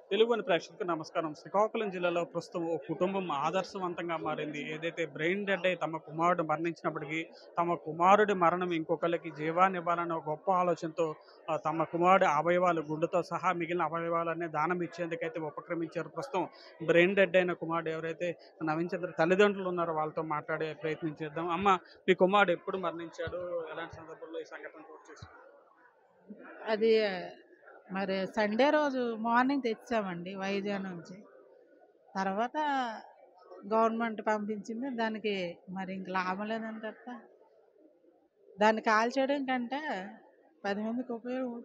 తెలుగు అని ప్రేక్షకులకు నమస్కారం శ్రీకాకుళం జిల్లాలో ప్రస్తుతం ఓ కుటుంబం ఆదర్శవంతంగా మారింది ఏదైతే బ్రెయిన్ డెడ్ అయి తమ కుమారుడు మరణించినప్పటికీ తమ కుమారుడి మరణం ఇంకొకరికి జీవాన్నివ్వాలన్న ఒక గొప్ప ఆలోచనతో ఆ, తమ కుమారుడి అవయవాలు గుండెతో సహా మిగిలిన అవయవాలన్నీ దానం ఇచ్చేందుకైతే ఉపక్రమించారు ప్రస్తుతం బ్రెయిన్ డెడ్ అయిన కుమారుడు ఎవరైతే నవీన్ చంద్ర తల్లిదండ్రులు ఉన్నారో వాళ్ళతో మాట్లాడే ప్రయత్నం చేద్దాం అమ్మ మీ కుమారుడు ఎప్పుడు మరణించాడు ఎలాంటి సందర్భంలో ఈ సంఘటన చోటు చేసుకుంది అది మరి సండే రోజు మార్నింగ్ తెచ్చామండి వైజాగ్ నుంచి తర్వాత గవర్నమెంట్ పంపించింది దానికి మరి ఇంక లాభం లేదని తప్ప దాన్ని కాల్చేయడం కంటే పది మందికి ఉపయోగం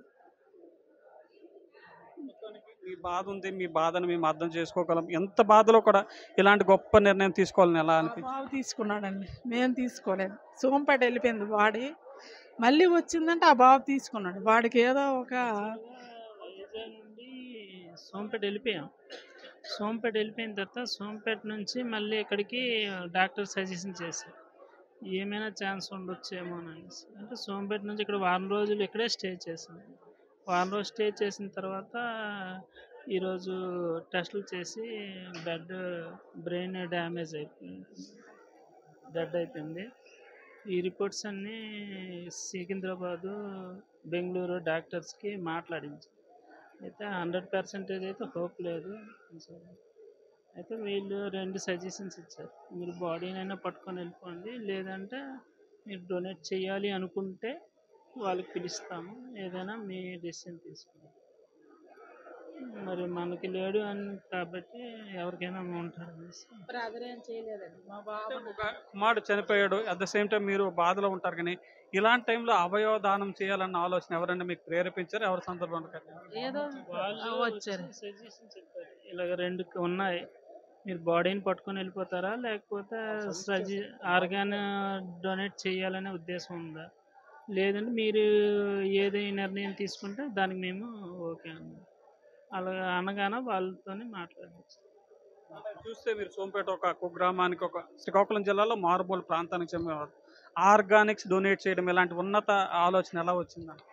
మొత్తానికి మీ బాధ ఉంది మీ బాధను మేము అర్థం చేసుకోగలం ఎంత బాధలో కూడా ఇలాంటి గొప్ప నిర్ణయం తీసుకోవాలని ఎలా ఆ అనిపించింది బాబు తీసుకున్నాడండి మేము తీసుకోలేదు సోంపేట వెళ్ళిపోయింది బాడీ మళ్ళీ వచ్చిందంటే ఆ బాబు తీసుకున్నాడు వాడికి ఏదో ఒక వైజాగ్ నుండి సోంపేట వెళ్ళిపోయాం సోంపేట వెళ్ళిపోయిన తర్వాత సోంపేట నుంచి మళ్ళీ ఇక్కడికి డాక్టర్ సజెషన్ చేశారు ఏమైనా ఛాన్స్ ఉండొచ్చేమో అని అనేసి అంటే సోంపేట నుంచి ఇక్కడ వారం రోజులు ఇక్కడే స్టే చేసాం వారం రోజులు స్టే చేసిన తర్వాత ఈరోజు టెస్టులు చేసి బ్లడ్ బ్రెయిన్ డ్యామేజ్ అయిపోయింది డెడ్ అయిపోయింది ఈ రిపోర్ట్స్ అన్నీ సికింద్రాబాదు బెంగళూరు డాక్టర్స్కి మాట్లాడించి అయితే హండ్రెడ్ పర్సెంటేజ్ అయితే హోప్ లేదు అయితే వీళ్ళు రెండు సజెషన్స్ ఇచ్చారు మీరు బాడీనైనా పట్టుకొని వెళ్ళిపోండి లేదంటే మీరు డొనేట్ చేయాలి అనుకుంటే వాళ్ళకి పిలుస్తాము ఏదైనా మీ డెసిషన్ తీసుకోండి మరి మనకి లేడు అని కాబట్టి ఎవరికైనా ఉంటారు అనేసి బ్రదర్ ఏం చేయలేదండి మా బాబు ఒక కుమారుడు చనిపోయాడు అట్ ద సేమ్ టైం మీరు బాధలో ఉంటారు కానీ ఇలాంటి టైంలో అవయవ దానం చేయాలన్న ఆలోచన ఎవరైనా మీకు ప్రేరేపించారు ఎవరి సందర్భంలో ఏదో వాళ్ళు వచ్చారు సజెషన్ చెప్పారు ఇలాగ రెండు ఉన్నాయి మీరు బాడీని పట్టుకొని వెళ్ళిపోతారా లేకపోతే సజి ఆర్గాన్ డొనేట్ చేయాలనే ఉద్దేశం ఉందా లేదంటే మీరు ఏది నిర్ణయం తీసుకుంటే దానికి మేము ఓకే అన్నాం అలా అనగానే వాళ్ళతోనే మాట్లాడచ్చు చూస్తే మీరు సోంపేట ఒక కుగ్రామానికి ఒక శ్రీకాకుళం జిల్లాలో మారుమూల ప్రాంతానికి చెందినవారు ఆర్గానిక్స్ డొనేట్ చేయడం ఇలాంటి ఉన్నత ఆలోచన ఎలా వచ్చిందండి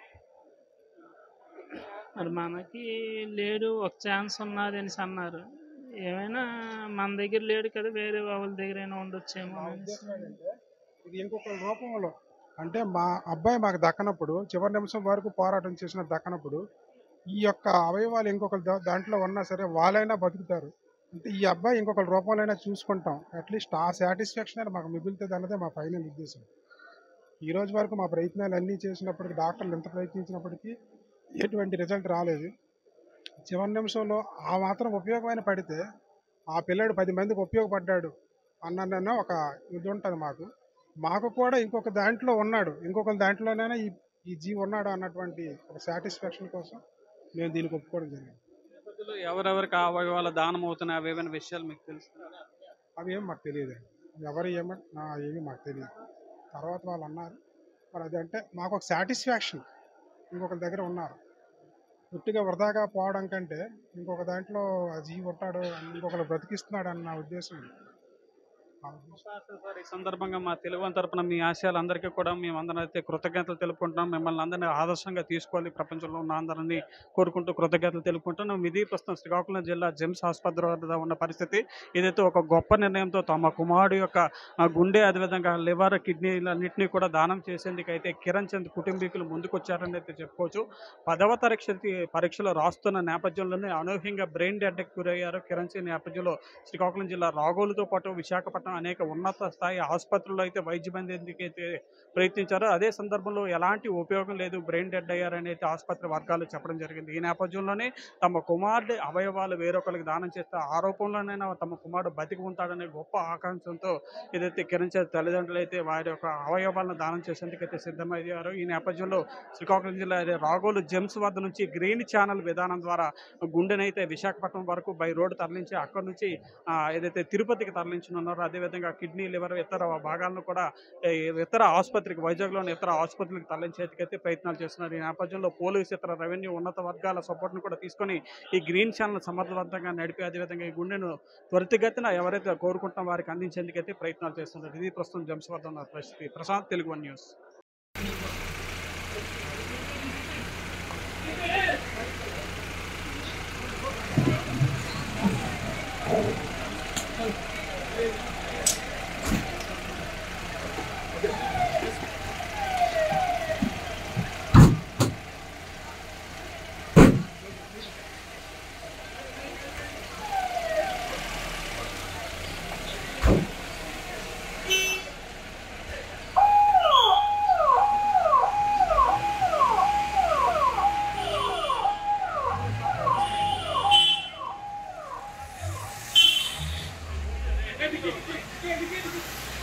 మరి మనకి లేడు ఒక ఛాన్స్ ఉన్నది అనేసి అన్నారు ఏమైనా మన దగ్గర లేడు కదా వేరే వాళ్ళ దగ్గర అయినా ఉండొచ్చేమో నా అనేసి. ఉద్దేశం ఏంటంటే ఇది ఇంకొక రూపంలో అంటే మా అబ్బాయి మాకు దక్కనప్పుడు చివరి నిమిషం వరకు పోరాటం చేసిన దక్కనప్పుడు ఈ యొక్క అవయవాలు ఇంకొకరు దా- దాంట్లో ఉన్నా సరే వాళ్ళైనా బతుకుతారు అంటే ఈ అబ్బాయి ఇంకొక రూపంలో చూసుకుంటాం అట్లీస్ట్ ఆ సాటిస్ఫాక్షన్ అనేది మాకు మిగులుతుంది అన్నదే మా ఫైనల్ ఉద్దేశం ఈ రోజు వరకు మా ప్రయత్నాలు అన్నీ చేసినప్పటికీ డాక్టర్లు ఎంత ప్రయత్నించినప్పటికీ ఎటువంటి రిజల్ట్ రాలేదు చివరి నిమిషంలో ఆ మాత్రం ఉపయోగమైన పడితే ఆ పిల్లాడు పది మందికి ఉపయోగపడ్డాడు అన్న ఒక ఇది ఉంటుంది మాకు మాకు కూడా ఇంకొక దాంట్లో ఉన్నాడు ఇంకొక దాంట్లోనైనా ఈ ఈ జీవి ఉన్నాడు అన్నటువంటి ఒక సాటిస్ఫాక్షన్ కోసం మేము దీనికి ఒప్పుకోవడం జరిగింది నేపథ్యంలో ఎవరెవరికి అవయవాల దానం అవుతున్నాయి అవి ఏమైనా విషయాలు మీకు తెలుసు అవి ఏం మాకు తెలియదు ఎవరు ఏమంటే ఏమి మాకు తెలియదు తర్వాత వాళ్ళు అన్నారు మరి అది అంటే మాకు ఒక సాటిస్ఫాక్షన్ ఇంకొకరి దగ్గర ఉన్నారు పుట్టిగా వృధాగా పోవడం కంటే ఇంకొక దాంట్లో ఆ జీవి ఉంటాడు ఇంకొకరు బ్రతికిస్తున్నాడు అన్న ఉద్దేశం ఆ ఉద్దేశం. సార్ ఈ సందర్భంగా మా తెలుగు తరపున మీ ఆశయాలందరికీ కూడా మేము అందరం అయితే కృతజ్ఞతలు తెలుపుకుంటున్నాం మిమ్మల్ని అందరినీ ఆదర్శంగా తీసుకోవాలి ప్రపంచంలో ఉన్న అందరినీ కోరుకుంటూ కృతజ్ఞతలు తెలుపుకుంటున్నాం ఇది ప్రస్తుతం శ్రీకాకుళం జిల్లా జెమ్స్ ఆసుపత్రి వద్ద ఉన్న పరిస్థితి ఇదైతే ఒక గొప్ప నిర్ణయంతో తమ కుమారుడు యొక్క ఆ, గుండె అదేవిధంగా లివర్ కిడ్నీలన్నింటినీ కూడా దానం చేసేందుకు అయితే కిరణ్ చంద్ కుటుంబీకులు ముందుకొచ్చారని అయితే చెప్పుకోవచ్చు పదవ పరీక్ష పరీక్షలు రాస్తున్న నేపథ్యంలోనే అనూహ్యంగా బ్రెయిన్ డెడ్కి గురయ్యారు కిరణ్ చంద్ నేపథ్యంలో శ్రీకాకుళం జిల్లా రాగోలుతో పాటు విశాఖపట్నం అనేక ఉన్నత స్థాయి ఆసుపత్రుల్లో అయితే వైద్యం అందేందుకు అయితే ప్రయత్నించారు అదే సందర్భంలో ఎలాంటి ఉపయోగం లేదు బ్రెయిన్ డెడ్ అయ్యారని అయితే ఆసుపత్రి వర్గాలు చెప్పడం జరిగింది ఈ నేపథ్యంలోనే తమ కుమారుడి అవయవాలు వేరొకరికి దానం చేస్తే ఆరోపంలోనైనా తమ కుమారుడు బతికి ఉంటాడనే గొప్ప ఆకాంక్షంతో ఏదైతే కిరణ్ చంద్ తల్లిదండ్రులు అయితే వారి యొక్క అవయవాలను దానం చేసేందుకు అయితే సిద్ధమయ్యారు ఈ నేపథ్యంలో శ్రీకాకుళం జిల్లా అదే రాగోలు జెమ్స్ వద్ద నుంచి గ్రీన్ ఛానల్ విధానం ద్వారా గుండెనైతే విశాఖపట్నం వరకు బై రోడ్డు తరలించి అక్కడ నుంచి ఆ, ఏదైతే తిరుపతికి తరలించనున్నారో అదేవిధంగా కిడ్నీ లివర్ ఇతర భాగాలను కూడా ఏ, ఇతర ఆసుపత్రికి వైజాగ్లోని ఇతర ఆసుపత్రులకు తరలించేందుకు అయితే ప్రయత్నాలు చేస్తున్నారు ఈ నేపథ్యంలో పోలీసు ఇతర రెవెన్యూ ఉన్నత వర్గాల సపోర్ట్ను కూడా తీసుకొని ఈ గ్రీన్ ఛానల్ సమర్థవంతంగా నడిపి అదేవిధంగా ఈ గుండెను త్వరితగతిన ఎవరైతే కోరుకుంటున్న వారికి అందించేందుకు అయితే ప్రయత్నాలు చేస్తున్నారు ఇది ప్రస్తుతం జంస్ వద్ద ఉన్న పరిస్థితి Prashant Telugu one news Thank you.